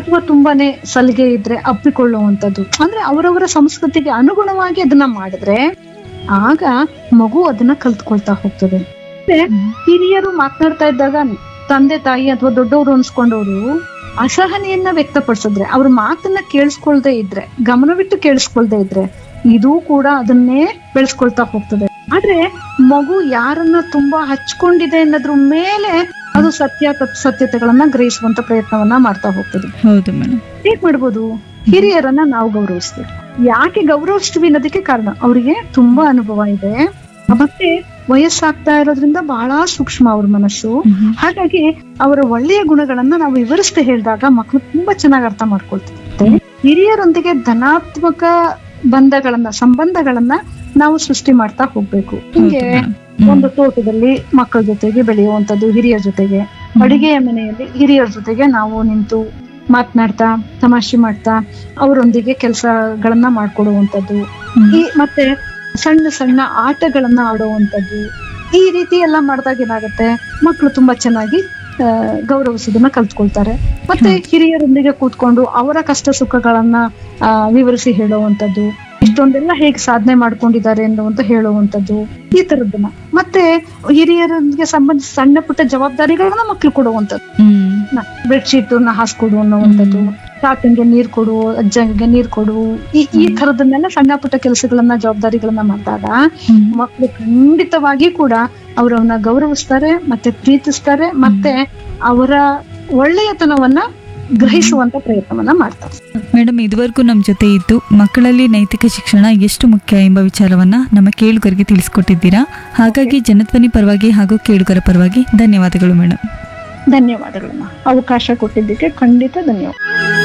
ಅಥವಾ ತುಂಬಾನೇ ಸಲಿಗೆ ಇದ್ರೆ ಅಪ್ಪಿಕೊಳ್ಳುವಂಥದ್ದು ಅಂದ್ರೆ ಅವರವರ ಸಂಸ್ಕೃತಿಗೆ ಅನುಗುಣವಾಗಿ ಅದನ್ನ ಮಾಡಿದ್ರೆ ಆಗ ಮಗು ಅದನ್ನ ಕಲ್ತ್ಕೊಳ್ತಾ ಹೋಗ್ತದೆ ಮತ್ತೆ ಹಿರಿಯರು ಮಾತನಾಡ್ತಾ ಇದ್ದಾಗ ತಂದೆ ತಾಯಿ ಅಥವಾ ದೊಡ್ಡವರು ಅನ್ಸ್ಕೊಂಡವರು ಅಸಹನೆಯನ್ನ ವ್ಯಕ್ತಪಡಿಸಿದ್ರೆ ಅವ್ರ ಮಾತನ್ನ ಕೇಳಿಸ್ಕೊಳ್ದೆ ಇದ್ರೆ ಗಮನವಿಟ್ಟು ಕೇಳಿಸ್ಕೊಳ್ದೆ ಇದ್ರೆ ಇದು ಕೂಡ ಅದನ್ನೇ ಬೆಳೆಸ್ಕೊಳ್ತಾ ಹೋಗ್ತದೆ ಆದ್ರೆ ಮಗು ಯಾರನ್ನ ತುಂಬಾ ಹಚ್ಕೊಂಡಿದೆ ಅನ್ನೋದ್ರ ಮೇಲೆ ಅದು ಸತ್ಯ ತತ್ ಸತ್ಯತೆಗಳನ್ನ ಗ್ರಹಿಸುವಂತ ಪ್ರಯತ್ನವನ್ನ ಮಾಡ್ತಾ ಹೋಗ್ತದೆ ಹೌದು ಮೇಡಮ್ ಹೇಗ್ ಮಾಡ್ಬೋದು ಹಿರಿಯರನ್ನ ನಾವು ಗೌರವಿಸ್ತೀವಿ ಯಾಕೆ ಗೌರವಿಸ್ತೀವಿ ಅನ್ನೋದಕ್ಕೆ ಕಾರಣ ಅವರಿಗೆ ತುಂಬಾ ಅನುಭವ ಇದೆ ಮತ್ತೆ ವಯಸ್ಸಾಗ್ತಾ ಇರೋದ್ರಿಂದ ಬಹಳ ಸೂಕ್ಷ್ಮ ಅವ್ರ ಮನಸ್ಸು ಹಾಗಾಗಿ ಅವರ ಒಳ್ಳೆಯ ಗುಣಗಳನ್ನ ನಾವು ವಿವರಿಸ್ತಾ ಹೇಳಿದಾಗ ಮಕ್ಕಳು ತುಂಬಾ ಚೆನ್ನಾಗಿ ಅರ್ಥ ಮಾಡ್ಕೊಳ್ತಾರೆ ಹಿರಿಯರೊಂದಿಗೆ ಧನಾತ್ಮಕ ಬಂಧಗಳನ್ನ ಸಂಬಂಧಗಳನ್ನ ನಾವು ಸೃಷ್ಟಿ ಮಾಡ್ತಾ ಹೋಗ್ಬೇಕು ಹಿಂಗೆ ಒಂದು ತೋಟದಲ್ಲಿ ಮಕ್ಕಳ ಜೊತೆಗೆ ಬೆಳೆಯುವಂತದ್ದು ಹಿರಿಯರ ಜೊತೆಗೆ ಅಡಿಗೆಯ ಮನೆಯಲ್ಲಿ ಹಿರಿಯರ ಜೊತೆಗೆ ನಾವು ನಿಂತು ಮಾತನಾಡ್ತಾ ತಮಾಷೆ ಮಾಡ್ತಾ ಅವರೊಂದಿಗೆ ಕೆಲಸಗಳನ್ನ ಮಾಡ್ಕೊಡುವಂಥದ್ದು ಈ ಮತ್ತೆ ಸಣ್ಣ ಸಣ್ಣ ಆಟಗಳನ್ನ ಆಡುವಂಥದ್ದು ಈ ರೀತಿ ಎಲ್ಲ ಮಾಡಿದಾಗ ಏನಾಗುತ್ತೆ ಮಕ್ಕಳು ತುಂಬಾ ಚೆನ್ನಾಗಿ ಆ, ಗೌರವಿಸೋದನ್ನ ಕಲ್ತ್ಕೊಳ್ತಾರೆ ಮತ್ತೆ ಹಿರಿಯರೊಂದಿಗೆ ಕೂತ್ಕೊಂಡು ಅವರ ಕಷ್ಟ ಸುಖಗಳನ್ನ ಆ, ವಿವರಿಸಿ ಹೇಳುವಂಥದ್ದು ಇಷ್ಟೊಂದೆಲ್ಲ ಹೇಗೆ ಸಾಧನೆ ಮಾಡ್ಕೊಂಡಿದ್ದಾರೆ ಅನ್ನುವಂತ ಹೇಳುವಂಥದ್ದು ಈ ತರದ್ದನ್ನ ಮತ್ತೆ ಹಿರಿಯರೊಂದಿಗೆ ಸಂಬಂಧಿಸಿ ಸಣ್ಣ ಪುಟ್ಟ ಜವಾಬ್ದಾರಿಗಳನ್ನ ಮಕ್ಳು ಕೊಡುವಂಥದ್ದು ಹ್ಮ್ ಬೆಡ್ಶೀಟ್ ನ ಹಾಸ್ಕೊಡು ಅನ್ನುವಂಥದ್ದು ತಾತಂಗೆ ನೀರ್ ಕೊಡು ಅಜ್ಜಂಗೆ ನೀರ್ ಕೊಡು ಈ ಈ ತರದನ್ನೆಲ್ಲ ಸಣ್ಣ ಪುಟ್ಟ ಕೆಲಸಗಳನ್ನ ಜವಾಬ್ದಾರಿಗಳನ್ನ ಮಾಡಿದಾಗ ಹ್ಮ್. ಮಕ್ಕಳು ಖಂಡಿತವಾಗಿ ಕೂಡ ಅವರನ್ನ ಗೌರವಿಸ್ತಾರೆ ಮತ್ತೆ ಪ್ರೀತಿಸ್ತಾರೆ ಮತ್ತೆ ಅವರ ಒಳ್ಳೆಯತನವನ್ನ ಗ್ರಹಿಸುವಂತ ಪ್ರಯತ್ನವನ್ನ ಮಾಡ್ತಾರೆ ಮೇಡಮ್ ಇದುವರೆಗೂ ನಮ್ಮ ಜೊತೆ ಇದ್ದು ಮಕ್ಕಳಲ್ಲಿ ನೈತಿಕ ಶಿಕ್ಷಣ ಎಷ್ಟು ಮುಖ್ಯ ಎಂಬ ವಿಚಾರವನ್ನ ನಮ್ಮ ಕೇಳುಗರಿಗೆ ತಿಳಿಸ್ಕೊಟ್ಟಿದ್ದೀರಾ ಹಾಗಾಗಿ ಜನಧ್ವನಿ ಪರವಾಗಿ ಹಾಗೂ ಕೇಳುಗರ ಪರವಾಗಿ ಧನ್ಯವಾದಗಳು ಮೇಡಮ್ ಧನ್ಯವಾದಗಳನ್ನ ಅವಕಾಶ ಕೊಟ್ಟಿದ್ದಕ್ಕೆ ಖಂಡಿತ ಧನ್ಯವಾದ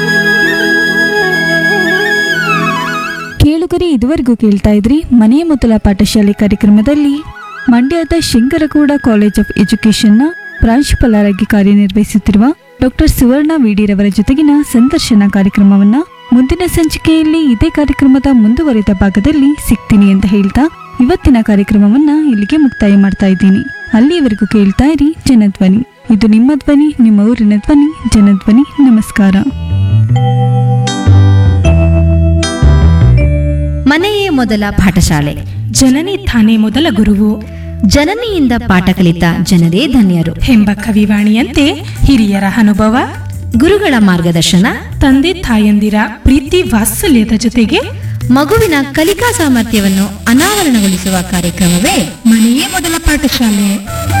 ಕೇಳುಗರೆ ಇದುವರೆಗೂ ಕೇಳ್ತಾ ಇದ್ರಿ ಮನೆಯ ಮೊದಲ ಪಾಠಶಾಲೆ ಕಾರ್ಯಕ್ರಮದಲ್ಲಿ ಮಂಡ್ಯದ ಶಂಕರಗೌಡ ಕಾಲೇಜ್ ಆಫ್ ಎಜುಕೇಶನ್ನ ಪ್ರಾಂಶುಪಾಲರಾಗಿ ಕಾರ್ಯನಿರ್ವಹಿಸುತ್ತಿರುವ ಡಾಕ್ಟರ್ ಸುವರ್ಣ ವಿಡಿರವರ ಜೊತೆಗಿನ ಸಂದರ್ಶನ ಕಾರ್ಯಕ್ರಮವನ್ನ ಮುಂದಿನ ಸಂಚಿಕೆಯಲ್ಲಿ ಇದೇ ಕಾರ್ಯಕ್ರಮದ ಮುಂದುವರಿದ ಭಾಗದಲ್ಲಿ ಸಿಗ್ತೀನಿ ಅಂತ ಹೇಳ್ತಾ ಇವತ್ತಿನ ಕಾರ್ಯಕ್ರಮವನ್ನ ಇಲ್ಲಿಗೆ ಮುಕ್ತಾಯ ಮಾಡ್ತಾ ಇದ್ದೀನಿ ಅಲ್ಲಿಯವರೆಗೂ ಕೇಳ್ತಾ ಇರಿ ಜನಧ್ವನಿ ಇದು ನಿಮ್ಮ ಧ್ವನಿ ನಿಮ್ಮ ಊರಿನ ಧ್ವನಿ ಜನಧ್ವನಿ ನಮಸ್ಕಾರ ಮನೆಯೇ ಮೊದಲ ಪಾಠಶಾಲೆ ಜನನಿ ತಾನೇ ಮೊದಲ ಗುರುವು ಜನನಿಯಿಂದ ಪಾಠ ಕಲಿತ ಜನರೇ ಧನ್ಯರು ಎಂಬ ಕವಿವಾಣಿಯಂತೆ ಹಿರಿಯರ ಅನುಭವ ಗುರುಗಳ ಮಾರ್ಗದರ್ಶನ ತಂದೆ ತಾಯಂದಿರ ಪ್ರೀತಿ ವಾತ್ಸಲ್ಯದ ಜೊತೆಗೆ ಮಗುವಿನ ಕಲಿಕಾ ಸಾಮರ್ಥ್ಯವನ್ನು ಅನಾವರಣಗೊಳಿಸುವ ಕಾರ್ಯಕ್ರಮವೇ ಮನೆಯೇ ಮೊದಲ ಪಾಠಶಾಲೆ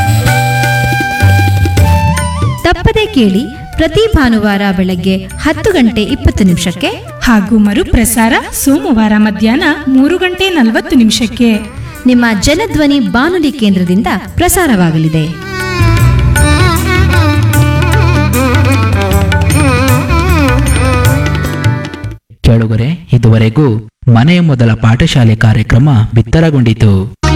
ತಪ್ಪದೆ ಕೇಳಿ ಪ್ರತಿ ಭಾನುವಾರ ಬೆಳಗ್ಗೆ ಹತ್ತು ಗಂಟೆ ಇಪ್ಪತ್ತು ನಿಮಿಷಕ್ಕೆ ಹಾಗೂ ಮರುಪ್ರಸಾರ ಸೋಮವಾರ ಮಧ್ಯಾಹ್ನ ಮೂರು ಗಂಟೆ ನಲವತ್ತು ನಿಮಿಷಕ್ಕೆ ನಿಮ್ಮ ಜನಧ್ವನಿ ಬಾನುಲಿ ಕೇಂದ್ರದಿಂದ ಪ್ರಸಾರವಾಗಲಿದೆ ಕೇಳುಗರೆ ಇದುವರೆಗೂ ಮನೆಯ ಮೊದಲ ಪಾಠಶಾಲೆ ಕಾರ್ಯಕ್ರಮ ಬಿತ್ತರಗೊಂಡಿತು